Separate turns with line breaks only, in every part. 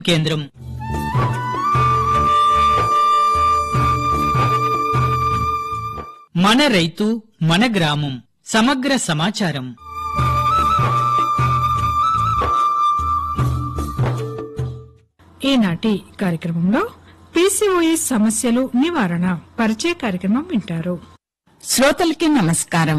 కేంద్రం మన రైతు మన గ్రామం సమగ్ర సమాచారం
ఈనాటి కార్యక్రమంలో పీసీఓఎస్ సమస్యలు నివారణ పరిచయ కార్యక్రమం వింటారు
శ్రోతలకి నమస్కారం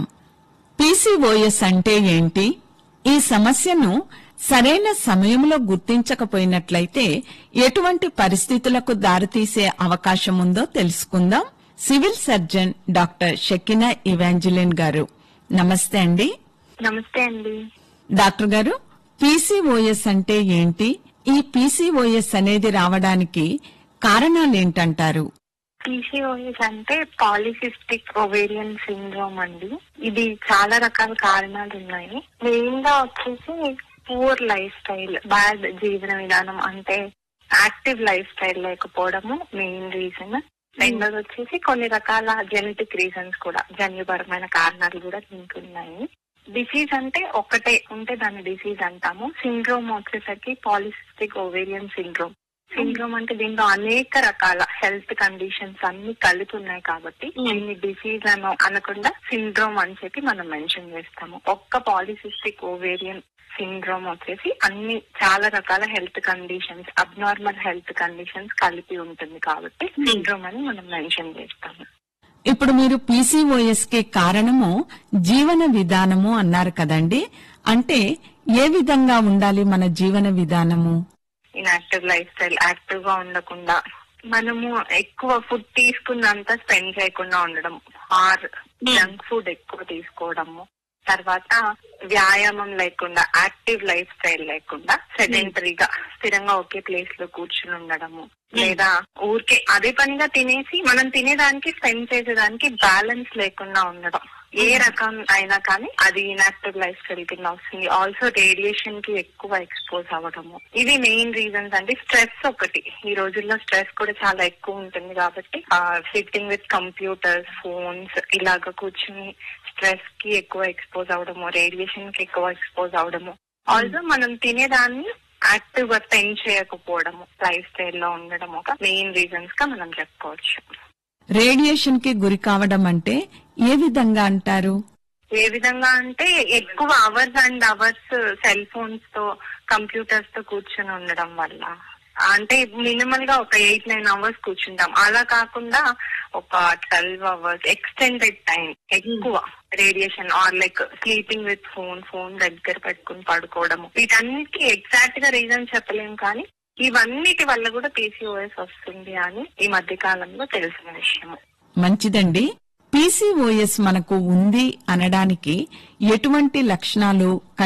పీసీఓఎస్ అంటే ఏంటి ఈ సమస్యను సరైన సమయంలో గుర్తించకపోయినట్లయితే ఎటువంటి పరిస్థితులకు దారితీసే అవకాశం ఉందో తెలుసుకుందాం civil surgeon doctor Shakina Evangeline గారు నమస్తే అండి
నమస్తే అండి
డాక్టర్ గారు పీసీఓఎస్ అంటే ఏంటి ఈ పీసీఓఎస్ అనేది రావడానికి కారణాలేంటంటారు
పీసీఓఎస్ అంటే పాలిసిస్టిక్ ఓవేరియన్ సిండ్రోమ్ అండి ఇది చాలా రకాల కారణాలు ఉన్నాయి మెయిన్ గా వచ్చేసి పూర్ లైఫ్ స్టైల్ బ్యాడ్ జీవన విధానం అంటే యాక్టివ్ లైఫ్ స్టైల్ లేకపోవడము మెయిన్ రీజన్ రెండోది వచ్చేసి కొన్ని రకాల జెనెటిక్ రీజన్స్ కూడా జన్యుపరమైన కారణాలు కూడా దీనికి ఉన్నాయి డిసీజ్ అంటే ఒకటే ఉంటే దాన్ని డిసీజ్ అంటాము సిండ్రోమ్ వచ్చేసరికి పాలిసిస్టిక్ ఓవేరియన్ సిండ్రోమ్ సిండ్రోమ్ అంటే దీంట్లో అనేక రకాల హెల్త్ కండిషన్స్ అన్ని కలిపి ఉన్నాయి కాబట్టి దీన్ని డిసీజ్ అని అనకుండా సిండ్రోమ్ అని చెప్పి మనం మెన్షన్ చేస్తాము ఒక్క పాలిసిస్టిక్ ఓవేరియన్ సిండ్రోమ్ వచ్చేసి అన్ని చాలా రకాల health conditions abnormal health conditions కలిపి ఉంటుంది కాబట్టి సిండ్రోమ్ అని మనం మెన్షన్ చేస్తాము
ఇప్పుడు మీరు పీసీఓఎస్ కి కారణము జీవన విధానము అన్నారు కదండి అంటే ఏ విధంగా ఉండాలి మన జీవన విధానము
ఇన్యాక్టివ్ లైఫ్ స్టైల్ యాక్టివ్ గా ఉండకుండా మనము ఎక్కువ ఫుడ్ తీసుకున్నంత స్పెండ్ చేయకుండా ఉండడం ఆర్ జంక్ ఫుడ్ ఎక్కువ తీసుకోవడము తర్వాత వ్యాయామం లేకుండా యాక్టివ్ లైఫ్ స్టైల్ లేకుండా సెడెంటరీగా స్థిరంగా ఒకే ప్లేస్ లో కూర్చుని ఉండడము లేదా ఊరికే అదే పనిగా తినేసి మనం తినేదానికి స్పెండ్ చేసేదానికి బ్యాలెన్స్ లేకుండా ఉండడం ఏ రకం అయినా కానీ అది ఇన్యాక్టివ్ లైఫ్ స్టైల్ కింద వస్తుంది ఆల్సో రేడియేషన్ కి ఎక్కువ ఎక్స్పోజ్ అవ్వడము ఇవి మెయిన్ రీజన్స్ అంటే స్ట్రెస్ ఒకటి ఈ రోజుల్లో స్ట్రెస్ కూడా చాలా ఎక్కువ ఉంటుంది కాబట్టి సిట్టింగ్ విత్ కంప్యూటర్స్ ఫోన్స్ ఇలాగ కూర్చుని స్ట్రెస్ కి ఎక్కువ ఎక్స్పోజ్ అవడము రేడియేషన్ కి ఎక్కువ ఎక్స్పోజ్ అవడము ఆల్సో మనం తినేదాన్ని యాక్టివ్ గా స్పెండ్ చేయకపోవడము లైఫ్ స్టైల్ లో ఉండడం ఒక మెయిన్ రీజన్స్ గా మనం చెప్పుకోవచ్చు
రేడియేషన్ కి గురి కావడం అంటే ఏ విధంగా అంటారు
ఏ విధంగా అంటే ఎక్కువ hours and hours cell phones తో కంప్యూటర్స్ తో కూర్చొని ఉండడం వల్ల అంటే మినిమల్ గా ఒక ఎయిట్ నైన్ అవర్స్ కూర్చుంటాం అలా కాకుండా ఒక ట్వెల్వ్ అవర్స్ ఎక్స్టెండెడ్ టైం ఎక్కువ radiation or like sleeping with phone phone దగ్గర పెట్టుకుని పడుకోవడము వీటన్నిటికీ ఎగ్జాక్ట్ గా రీజన్ చెప్పలేం కానీ ఇవన్నిటి వల్ల కూడా పీసీఓఎస్ వస్తుంది అని ఈ మధ్య కాలంలో తెలిసిన విషయము
మంచిదండి పీసీఓఎస్ మనకు ఉంది అనడానికి ఎటువంటి లక్షణాలు